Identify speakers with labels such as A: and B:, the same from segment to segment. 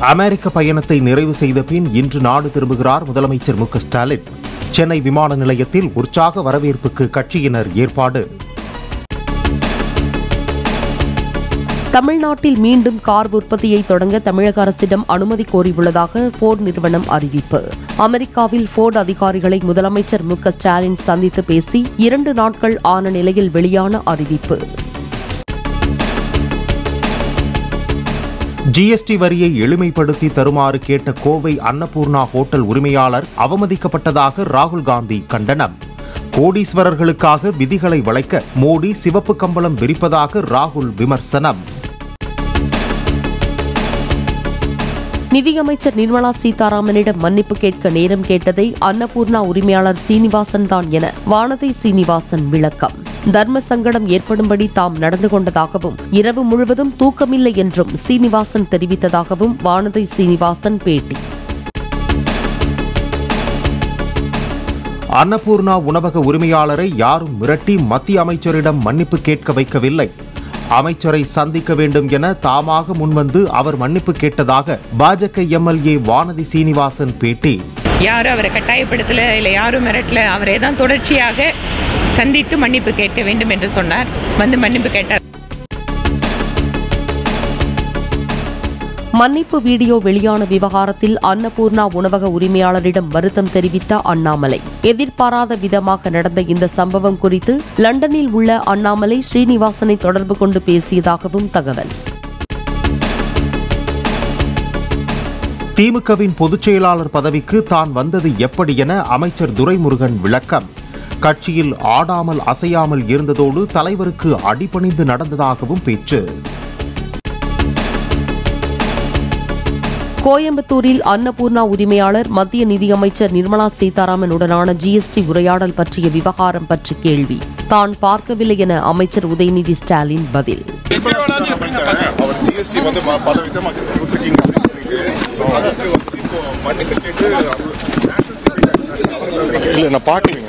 A: அமெரிக்க பயணத்தை நிறைவு செய்த பின் இன்று நாடு திரும்புகிறார் முதலமைச்சர் மு க ஸ்டாலின் சென்னை விமான நிலையத்தில் உற்சாக வரவேற்புக்கு கட்சியினர் ஏற்பாடு
B: தமிழ்நாட்டில் மீண்டும் கார் உற்பத்தியை தொடங்க தமிழக அரசிடம் அனுமதி கோரியுள்ளதாக போர்டு நிறுவனம் அறிவிப்பு அமெரிக்காவில் போர்டு அதிகாரிகளை முதலமைச்சர் மு க ஸ்டாலின் சந்தித்து பேசி இரண்டு நாட்கள் ஆன நிலையில் வெளியான அறிவிப்பு
A: ஜிஎஸ்டி வரியை எளிமைப்படுத்தி தருமாறு கேட்ட கோவை அன்னபூர்ணா ஹோட்டல் உரிமையாளர் அவமதிக்கப்பட்டதாக ராகுல் காந்தி கண்டனம் கோடீஸ்வரர்களுக்காக விதிகளை வளைக்க மோடி சிவப்பு கம்பளம் விரிப்பதாக ராகுல் விமர்சனம்
B: நிதியமைச்சர் நிர்மலா சீதாராமனிடம் மன்னிப்பு கேட்க நேரம் கேட்டதை அன்னபூர்ணா உரிமையாளர் சீனிவாசன் தான் என வானதி சீனிவாசன் விளக்கம் தர்ம சங்கடம் ஏற்படும்படி தாம் நடந்து கொண்டதாகவும் இரவு முழுவதும் தூக்கமில்லை என்றும் சீனிவாசன் தெரிவித்ததாகவும் வானதி சீனிவாசன் பேட்டி
A: அன்னபூர்ணா உணவக உரிமையாளரை யாரும் மிரட்டி மத்திய அமைச்சரிடம் மன்னிப்பு கேட்க வைக்கவில்லை அமைச்சரை சந்திக்க வேண்டும் என தாமாக முன்வந்து அவர் மன்னிப்பு கேட்டதாக பாஜக எம்எல்ஏ வானதி சீனிவாசன் பேட்டி
C: யாரும் அவரை கட்டாயப்படுத்தல இல்லை யாரும் மிரட்டல அவரை தான் தொடர்ச்சியாக சந்தித்து மன்னிப்பு கேட்க வேண்டும் என்று சொன்னார் வந்து மன்னிப்பு கேட்டார்
B: மன்னிப்பு வீடியோ வெளியான விவகாரத்தில் அன்னபூர்ணா உணவக உரிமையாளரிடம் வருத்தம் தெரிவித்த அண்ணாமலை எதிர்பாராத விதமாக நடந்த இந்த சம்பவம் குறித்து லண்டனில் உள்ள அண்ணாமலை ஸ்ரீனிவாசனை தொடர்பு கொண்டு பேசியதாகவும் தகவல்
A: திமுகவின் பொதுச் செயலாளர் பதவிக்கு தான் வந்தது எப்படி என அமைச்சர் துரைமுருகன் விளக்கம் கட்சியில் ஆடாமல் அசையாமல் இருந்ததோடு தலைவருக்கு அடிபணிந்து நடந்ததாகவும் பேச்சு
B: கோயம்புத்தூரில் அன்னபூர்ணா உரிமையாளர் மத்திய நிதியமைச்சர் நிர்மலா சீதாராமனுடனான ஜிஎஸ்டி உரையாடல் பற்றிய விவகாரம் பற்றி கேள்வி தான் பார்க்கவில்லை என அமைச்சர் உதயநிதி ஸ்டாலின் பதில்
D: அவர் ஜிஎஸ்டி வந்து ம- பல விதமா கொடுத்துருக்கீங்க அப்படின்னு சொல்லிட்டு அதுக்கு வந்து இப்போ மன்னிப்பு கேட்டு இல்ல நான் பார்க்கலீங்க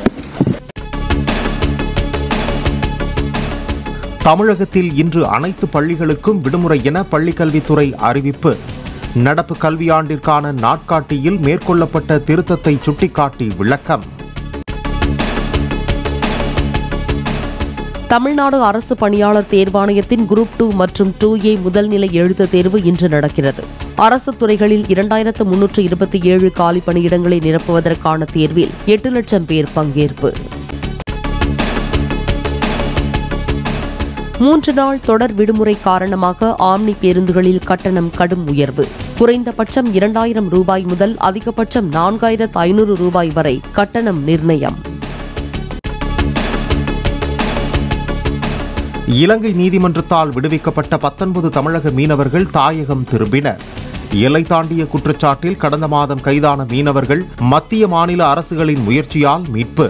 A: தமிழகத்தில் இன்று அனைத்து பள்ளிகளுக்கும் விடுமுறை என பள்ளிக்கல்வித்துறை அறிவிப்பு நடப்பு கல்வியாண்டிற்கான நாட்காட்டியில் மேற்கொள்ளப்பட்ட திருத்தத்தை சுட்டிக்காட்டி விளக்கம்
B: தமிழ்நாடு அரசு பணியாளர் தேர்வாணையத்தின் குரூப் டூ மற்றும் டூ ஏ முதல்நிலை எழுத்து தேர்வு இன்று நடக்கிறது அரசு துறைகளில் இரண்டாயிரத்து முன்னூற்று இருபத்தி ஏழு காலி பணியிடங்களை நிரப்புவதற்கான தேர்வில் எட்டு லட்சம் பேர் பங்கேற்பு மூன்று நாள் தொடர் விடுமுறை காரணமாக ஆம்னி பேருந்துகளில் கட்டணம் கடும் உயர்வு குறைந்தபட்சம் இரண்டாயிரம் ரூபாய் முதல் அதிகபட்சம் நான்காயிரத்து ஐநூறு ரூபாய் வரை கட்டணம் நிர்ணயம்
A: இலங்கை நீதிமன்றத்தால் விடுவிக்கப்பட்ட பத்தொன்பது தமிழக மீனவர்கள் தாயகம் திரும்பினர் எல்லை தாண்டிய குற்றச்சாட்டில் கடந்த மாதம் கைதான மீனவர்கள் மத்திய மாநில அரசுகளின் முயற்சியால் மீட்பு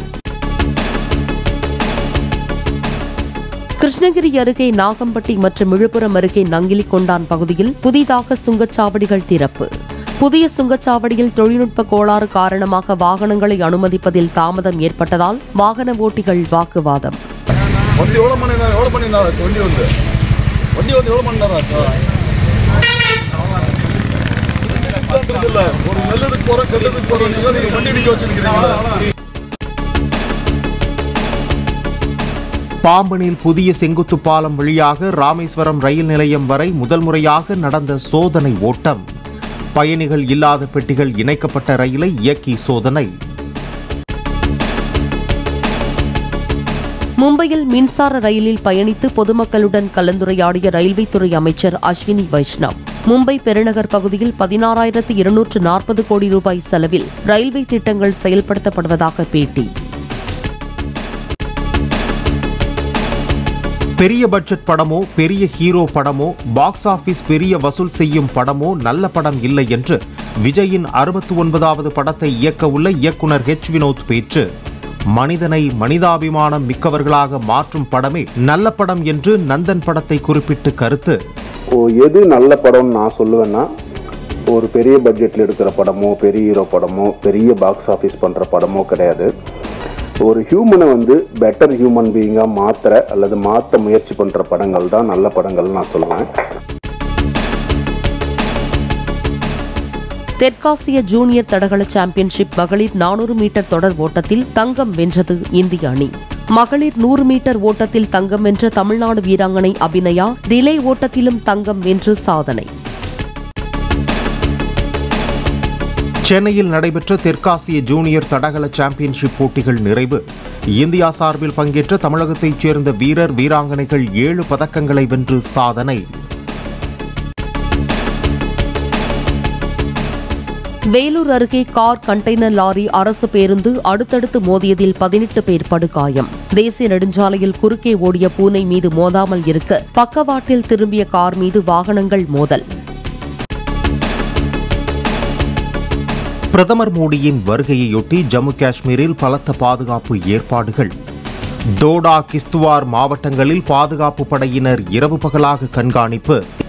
B: கிருஷ்ணகிரி அருகே நாகம்பட்டி மற்றும் விழுப்புரம் அருகே நங்கிலிக்கொண்டான் பகுதியில் புதிதாக சுங்கச்சாவடிகள் திறப்பு புதிய சுங்கச்சாவடியில் தொழில்நுட்ப கோளாறு காரணமாக வாகனங்களை அனுமதிப்பதில் தாமதம் ஏற்பட்டதால் வாகன ஓட்டிகள் வாக்குவாதம்
D: வண்டி எவ்வளோ மணி நேரம் எவ்வளோ மணி நேரம் ஆச்சு வண்டி வந்து வண்டி வந்து எவ்வளோ மணி நேரம் ஆச்சு இல்ல ஒரு நல்லதுக்கு போறோம் கெட்டதுக்கு போறோம் நீங்க வண்டி நிக்க வச்சிருக்கீங்களா
A: பாம்பனில் புதிய செங்குத்து பாலம் வழியாக ராமேஸ்வரம் ரயில் நிலையம் வரை முதல் முறையாக நடந்த சோதனை ஓட்டம் பயணிகள் இல்லாத பெட்டிகள் இணைக்கப்பட்ட ரயிலை இயக்கி சோதனை
B: மும்பையில் மின்சார ரயிலில் பயணித்து பொதுமக்களுடன் கலந்துரையாடிய ரயில்வே துறை அமைச்சர் அஸ்வினி வைஷ்ணவ் மும்பை பெருநகர் பகுதியில் பதினாறாயிரத்து இருநூற்று நாற்பது கோடி ரூபாய் செலவில் ரயில்வே திட்டங்கள் செயல்படுத்தப்படுவதாக பேட்டி
A: பெரிய பட்ஜெட் படமோ பெரிய ஹீரோ படமோ பாக்ஸ் ஆபீஸ் பெரிய வசூல் செய்யும் படமோ நல்ல படம் இல்லை என்று விஜயின் அறுபத்தி ஒன்பதாவது படத்தை இயக்க உள்ள இயக்குனர் ஹெச் வினோத் பேச்சு மனிதனை மனிதாபிமானம் மிக்கவர்களாக மாற்றும் படமே நல்ல படம் என்று நந்தன் படத்தை குறிப்பிட்டு கருத்து
E: ஓ எது நல்ல படம்னு நான் சொல்லுவேன்னா ஒரு பெரிய பட்ஜெட்டில் எடுக்கிற படமோ பெரிய ஹீரோ படமோ பெரிய பாக்ஸ் ஆஃபீஸ் பண்ணுற படமோ கிடையாது ஒரு ஹியூமனை வந்து பெட்டர் ஹியூமன் பீயிங்காக மாற்றுற அல்லது மாற்ற முயற்சி பண்ணுற படங்கள் தான் நல்ல படங்கள்னு நான் சொல்லுவேன்
B: தெற்காசிய ஜூனியர் தடகள சாம்பியன்ஷிப் மகளிர் நானூறு மீட்டர் தொடர் ஓட்டத்தில் தங்கம் வென்றது இந்திய அணி மகளிர் நூறு மீட்டர் ஓட்டத்தில் தங்கம் வென்ற தமிழ்நாடு வீராங்கனை அபிநயா ரிலே ஓட்டத்திலும் தங்கம் வென்று சாதனை
A: சென்னையில் நடைபெற்ற தெற்காசிய ஜூனியர் தடகள சாம்பியன்ஷிப் போட்டிகள் நிறைவு இந்தியா சார்பில் பங்கேற்ற தமிழகத்தைச் சேர்ந்த வீரர் வீராங்கனைகள் ஏழு பதக்கங்களை வென்று சாதனை
B: வேலூர் அருகே கார் கண்டெய்னர் லாரி அரசு பேருந்து அடுத்தடுத்து மோதியதில் பதினெட்டு பேர் படுகாயம் தேசிய நெடுஞ்சாலையில் குறுக்கே ஓடிய பூனை மீது மோதாமல் இருக்க பக்கவாட்டில் திரும்பிய கார் மீது வாகனங்கள் மோதல்
A: பிரதமர் மோடியின் வருகையையொட்டி ஜம்மு காஷ்மீரில் பலத்த பாதுகாப்பு ஏற்பாடுகள் டோடா கிஸ்துவார் மாவட்டங்களில் பாதுகாப்பு படையினர் இரவு பகலாக கண்காணிப்பு